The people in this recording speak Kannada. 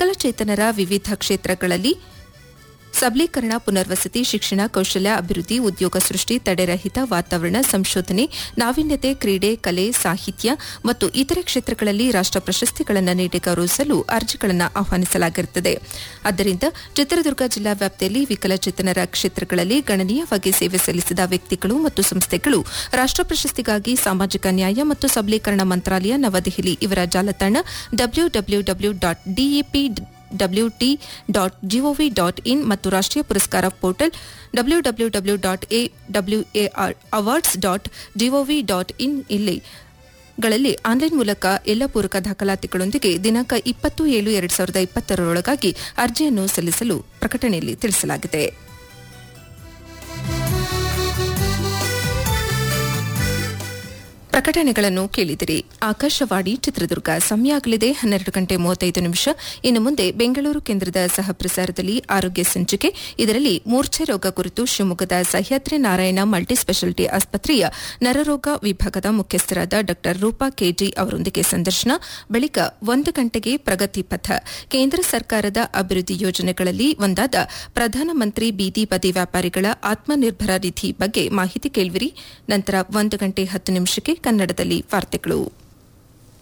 ವಿಕಲಚೇತನರ ವಿವಿಧ ಕ್ಷೇತ್ರಗಳಲ್ಲಿ ಸಬಲೀಕರಣ ಪುನರ್ವಸತಿ ಶಿಕ್ಷಣ ಕೌಶಲ್ಯ ಅಭಿವೃದ್ಧಿ ಉದ್ಯೋಗ ಸೃಷ್ಟಿ ತಡೆರಹಿತ ವಾತಾವರಣ ಸಂಶೋಧನೆ ನಾವೀನ್ಯತೆ ಕ್ರೀಡೆ ಕಲೆ ಸಾಹಿತ್ಯ ಮತ್ತು ಇತರೆ ಕ್ಷೇತ್ರಗಳಲ್ಲಿ ರಾಷ್ಟ ಪ್ರಶಸ್ತಿಗಳನ್ನು ನೀಡಿ ಗೌರವಿಸಲು ಅರ್ಜಿಗಳನ್ನು ಆಹ್ವಾನಿಸಲಾಗಿರುತ್ತದೆ ಆದ್ದರಿಂದ ಚಿತ್ರದುರ್ಗ ಜಿಲ್ಲಾ ವ್ಯಾಪ್ತಿಯಲ್ಲಿ ವಿಕಲಚೇತನರ ಕ್ಷೇತ್ರಗಳಲ್ಲಿ ಗಣನೀಯವಾಗಿ ಸೇವೆ ಸಲ್ಲಿಸಿದ ವ್ಯಕ್ತಿಗಳು ಮತ್ತು ಸಂಸ್ಥೆಗಳು ರಾಷ್ಟ ಪ್ರಶಸ್ತಿಗಾಗಿ ಸಾಮಾಜಿಕ ನ್ಯಾಯ ಮತ್ತು ಸಬಲೀಕರಣ ಮಂತ್ರಾಲಯ ನವದೆಹಲಿ ಇವರ ಜಾಲತಾಣ W W W dot DAP WT dot GOV dot in ಮತ್ತು ರಾಷ್ಟೀಯ ಪುರಸ್ಕಾರ portal W W W dot A WAR awards dot GOV dot in ಇಲ್ಲಿ ಗಳಲ್ಲಿ ಆನ್ಲೈನ್ ಮೂಲಕ ಎಲ್ಲ ಪೂರಕ ದಾಖಲಾತಿಗಳೊಂದಿಗೆ ದಿನಾಂಕ ಇಪ್ಪತ್ತು ಏಳು ಎರಡು ಸಾವಿರದ ಇಪ್ಪತ್ತರೊಳಗಾಗಿ ಅರ್ಜಿಯನ್ನು ಸಲ್ಲಿಸಲು ಪ್ರಕಟಣೆಯಲ್ಲಿ ತಿಳಿಸಲಾಗಿದೆ ಪ್ರಕಟಣೆಗಳನ್ನು ಕೇಳಿದಿರಿ ಆಕಾಶವಾಣಿ ಚಿತ್ರದುರ್ಗ ಸಮಯ ಆಗಲಿದೆ ಹನ್ನೆರಡು ಗಂಟೆ ಮೂವತ್ತೈದು ನಿಮಿಷ ಇನ್ನು ಮುಂದೆ ಬೆಂಗಳೂರು ಕೇಂದ್ರದ ಸಹ ಪ್ರಸಾರದಲ್ಲಿ ಆರೋಗ್ಯ ಸಂಚಿಕೆ ಇದರಲ್ಲಿ ಮೂರ್ಛೆ ರೋಗ ಕುರಿತು ಶಿವಮೊಗ್ಗದ ಸಹ್ಯಾದ್ರಿ ನಾರಾಯಣ ಮಲ್ಟಿ ಸ್ಪೆಷಾಲಿಟಿ ಆಸ್ಪತ್ರೆಯ ನರರೋಗ ವಿಭಾಗದ ಮುಖ್ಯಸ್ಥರಾದ ಡಾ ರೂಪಾ ಕೆಜಿ ಅವರೊಂದಿಗೆ ಸಂದರ್ಶನ ಬಳಿಕ ಒಂದು ಗಂಟೆಗೆ ಪ್ರಗತಿ ಪಥ ಕೇಂದ್ರ ಸರ್ಕಾರದ ಅಭಿವೃದ್ಧಿ ಯೋಜನೆಗಳಲ್ಲಿ ಒಂದಾದ ಪ್ರಧಾನಮಂತ್ರಿ ಬೀದಿ ಬದಿ ವ್ಯಾಪಾರಿಗಳ ಆತ್ಮನಿರ್ಭರ ನಿಧಿ ಬಗ್ಗೆ ಮಾಹಿತಿ ಕೇಳುವಿರಿ ನಂತರ ಒಂದು ಗಂಟೆ ಹತ್ತು ನಿಮಿಷಕ್ಕೆ ಕನ್ನಡದಲ್ಲಿ ವಾರ್ತೆಗಳು